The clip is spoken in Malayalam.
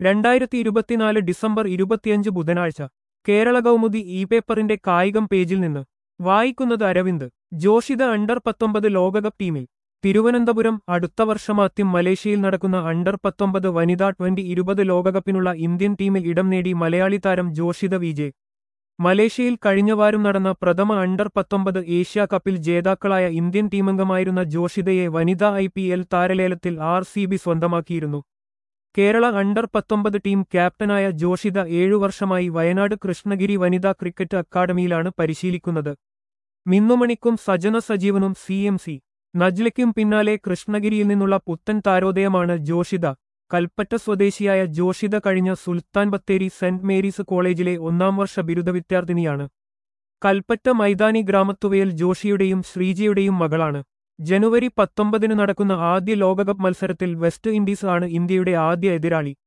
രണ്ടായിരത്തി ഇരുപത്തിനാല് ഡിസംബർ ഇരുപത്തിയഞ്ച് ബുധനാഴ്ച കേരള കൗമുദി ഇ പേപ്പറിന്റെ കായികം പേജിൽ നിന്ന് വായിക്കുന്നത് അരവിന്ദ് ജോഷിത അണ്ടർ പത്തൊമ്പത് ലോകകപ്പ് ടീമിൽ തിരുവനന്തപുരം അടുത്ത വർഷമാദ്യം മലേഷ്യയിൽ നടക്കുന്ന അണ്ടർ പത്തൊമ്പത് വനിതാ ട്വന്റി ഇരുപത് ലോകകപ്പിനുള്ള ഇന്ത്യൻ ടീമിൽ ഇടം നേടി മലയാളി താരം ജോഷിത വിജയ് മലേഷ്യയിൽ കഴിഞ്ഞവാരം നടന്ന പ്രഥമ അണ്ടർ പത്തൊമ്പത് ഏഷ്യാ കപ്പിൽ ജേതാക്കളായ ഇന്ത്യൻ ടീമംഗമായിരുന്ന ജോഷിതയെ വനിതാ ഐ പി എൽ താരലേലത്തിൽ ആർ സി ബി സ്വന്തമാക്കിയിരുന്നു കേരള അണ്ടർ പത്തൊമ്പത് ടീം ക്യാപ്റ്റനായ ജോഷിത ഏഴു വർഷമായി വയനാട് കൃഷ്ണഗിരി വനിതാ ക്രിക്കറ്റ് അക്കാദമിയിലാണ് പരിശീലിക്കുന്നത് മിന്നുമണിക്കും സജന സജീവനും സി എം സി നജ്ലയ്ക്കും പിന്നാലെ കൃഷ്ണഗിരിയിൽ നിന്നുള്ള പുത്തൻ താരോദയമാണ് ജോഷിത കൽപ്പറ്റ സ്വദേശിയായ ജോഷിത കഴിഞ്ഞ സുൽത്താൻ ബത്തേരി സെന്റ് മേരീസ് കോളേജിലെ ഒന്നാം വർഷ ബിരുദ വിദ്യാർത്ഥിനിയാണ് കൽപ്പറ്റ മൈതാനി ഗ്രാമത്തുവയിൽ ജോഷിയുടെയും ശ്രീജയുടെയും മകളാണ് ജനുവരി പത്തൊമ്പതിന് നടക്കുന്ന ആദ്യ ലോകകപ്പ് മത്സരത്തിൽ വെസ്റ്റ് ഇൻഡീസ് ആണ് ഇന്ത്യയുടെ ആദ്യ എതിരാളി